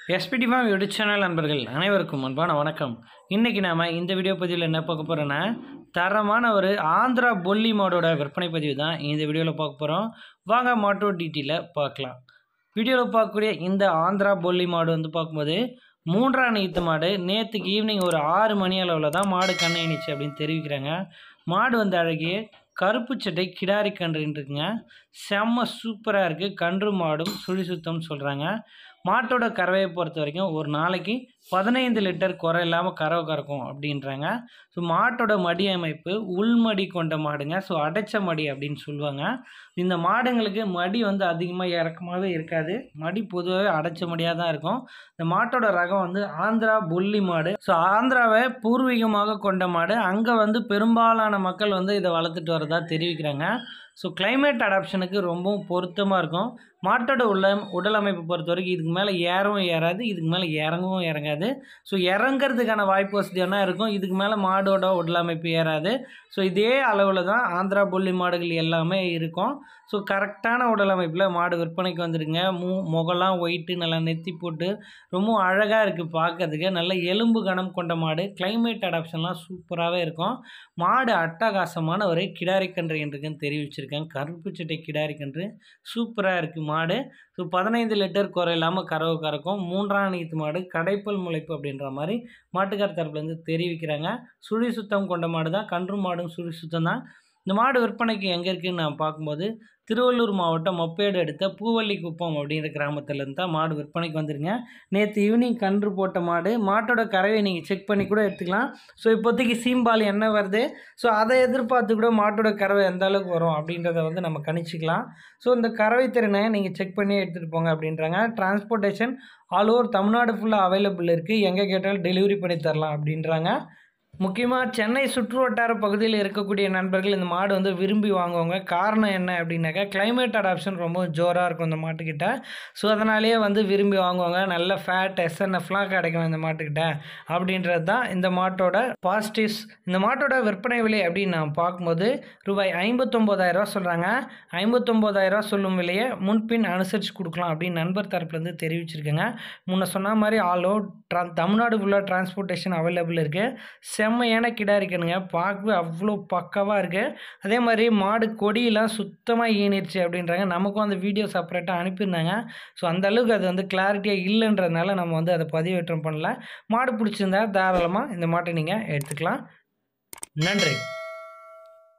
SPD form YouTube channel நண்பர்கள் அனைவருக்கும் அன்பான வணக்கம் இன்றைக்கி நாம் இந்த வீடியோ பதிவில் என்ன பார்க்க போகிறோன்னா தரமான ஒரு ஆந்திரா பொல்லி மாடோட விற்பனை பதிவு தான் இந்த வீடியோவில் பார்க்க போகிறோம் வாங்க மாட்டோ டீட்டெயிலில் பார்க்கலாம் வீடியோவில் பார்க்கக்கூடிய இந்த ஆந்திரா பொல்லி மாடு வந்து பார்க்கும்போது மூன்றாம் நீத்து மாடு நேற்றுக்கு ஈவினிங் ஒரு ஆறு மணி அளவில் தான் மாடு கண்ணை இணைச்சு அப்படின்னு தெரிவிக்கிறாங்க மாடு வந்து அழகிய கருப்பு சட்டை கிடாரி கன்றுன்னு இருக்குங்க செம்ம சூப்பராக இருக்குது கன்று மாடும் சுழி சுத்தம்னு சொல்கிறாங்க மாட்டோட கறவையை பொறுத்த வரைக்கும் ஒரு நாளைக்கு பதினைந்து லிட்டர் குறை இல்லாமல் கறவை கறக்கும் அப்படின்றாங்க ஸோ மாட்டோட மடி அமைப்பு உள்மடி கொண்ட மாடுங்க ஸோ அடைச்ச மடி அப்படின்னு சொல்லுவாங்க இந்த மாடுங்களுக்கு மடி வந்து அதிகமாக இறக்கமாகவே இருக்காது மடி பொதுவாகவே அடைச்ச மடியாக தான் இருக்கும் இந்த மாட்டோட ரகம் வந்து ஆந்திரா புள்ளி மாடு ஸோ ஆந்திராவை பூர்வீகமாக கொண்ட மாடு அங்கே வந்து பெரும்பாலான மக்கள் வந்து இதை வளர்த்துட்டு வரதா தெரிவிக்கிறாங்க ஸோ climate அடாப்ஷனுக்கு ரொம்பவும் பொருத்தமாக இருக்கும் மாட்டோட உள்ள உடல் அமைப்பு பொறுத்த வரைக்கும் இதுக்கு மேலே ஏறவும் ஏறாது இதுக்கு மேலே இறங்கவும் இறங்காது ஸோ இறங்கிறதுக்கான வாய்ப்பு வசதி வேணா இருக்கும் இதுக்கு மேலே மாடோட உடல் அமைப்பு ஏறாது ஸோ இதே அளவில் தான் ஆந்திரா புள்ளி மாடுகள் எல்லாமே இருக்கும் ஸோ கரெக்டான உடல் அமைப்பில் மாடு விற்பனைக்கு வந்துருங்க மூ முகலாம் ஒயிட்டு நல்லா நெத்தி போட்டு ரொம்ப அழகாக இருக்குது பார்க்கறதுக்கு நல்ல எலும்பு கனம் கொண்ட மாடு climate அடாப்ஷன்லாம் சூப்பராகவே இருக்கும் மாடு அட்டகாசமான ஒரு கிடாரி கன்று என்றுக்குன்னு தெரிவிச்சிருக்கேன் கருப்பு சட்டை கிடாரி கன்று சூப்பராக இருக்குது மாடு ஸோ பதினைந்து லிட்டர் குறை இல்லாமல் கறவை கறக்கும் மூன்றாம் நீத்து மாடு கடைப்பல் முளைப்பு அப்படின்ற மாதிரி மாட்டுக்கார் தரப்புலேருந்து தெரிவிக்கிறாங்க சுழி சுத்தம் கொண்ட மாடு தான் கன்று மாடும் சுழி சுத்தம் தான் இந்த மாடு விற்பனைக்கு எங்கே இருக்குதுன்னு நான் பார்க்கும்போது திருவள்ளூர் மாவட்டம் மொப்பேடு எடுத்த பூவள்ளி குப்பம் அப்படின்ற கிராமத்துலேருந்து தான் மாடு விற்பனைக்கு வந்துருங்க நேற்று ஈவினிங் கன்று போட்ட மாடு மாட்டோட கறவையை நீங்கள் செக் பண்ணி கூட எடுத்துக்கலாம் ஸோ இப்போதைக்கு சீம்பால் என்ன வருது ஸோ அதை எதிர்பார்த்து கூட மாட்டோட கறவை எந்த அளவுக்கு வரும் அப்படின்றத வந்து நம்ம கணிச்சிக்கலாம் ஸோ இந்த கறவை திறனை நீங்கள் செக் பண்ணி எடுத்துகிட்டு போங்க அப்படின்றாங்க டிரான்ஸ்போர்ட்டேஷன் ஆல் ஓவர் தமிழ்நாடு ஃபுல்லாக அவைலபிள் இருக்குது எங்கே கேட்டாலும் டெலிவரி பண்ணி தரலாம் அப்படின்றாங்க முக்கியமாக சென்னை சுற்று வட்டார பகுதியில் இருக்கக்கூடிய நண்பர்கள் இந்த மாடு வந்து விரும்பி வாங்குவாங்க காரணம் என்ன அப்படின்னாக்கா climate அடாப்ஷன் ரொம்ப ஜோராக இருக்கும் இந்த மாட்டுக்கிட்ட ஸோ அதனாலேயே வந்து விரும்பி வாங்குவாங்க நல்ல ஃபேட் எஸ்என்எஃப்லாம் கிடைக்கும் இந்த மாட்டுக்கிட்ட அப்படின்றது தான் இந்த மாட்டோட பாசிட்டிவ்ஸ் இந்த மாட்டோட விற்பனை விலை அப்படின்னு நான் பார்க்கும்போது ரூபாய் ஐம்பத்தொம்போதாயிரரூவா சொல்கிறாங்க ஐம்பத்தொம்போதாயிரரூவா சொல்லும் விலையை முன்பின் அனுசரித்து கொடுக்கலாம் அப்படின்னு நண்பர் தரப்புலேருந்து தெரிவிச்சிருக்கேங்க முன்ன சொன்ன மாதிரி ஆல் ஓவர் ட்ரா தமிழ்நாடு ஃபுல்லாக டிரான்ஸ்போர்ட்டேஷன் அவைலபிள் இருக்குது செம்மையான கிடா இருக்குனுங்க பார்க்கவே அவ்வளோ பக்காவாக இருக்குது அதே மாதிரி மாடு கொடியெல்லாம் சுத்தமாக ஈனிருச்சு அப்படின்றாங்க நமக்கும் அந்த வீடியோ செப்பரேட்டாக அனுப்பியிருந்தாங்க ஸோ அந்த அளவுக்கு அது வந்து கிளாரிட்டியாக இல்லைன்றதுனால நம்ம வந்து அதை பதிவேற்றம் பண்ணல மாடு பிடிச்சிருந்தா தாராளமாக இந்த மாட்டை நீங்கள் எடுத்துக்கலாம் நன்றி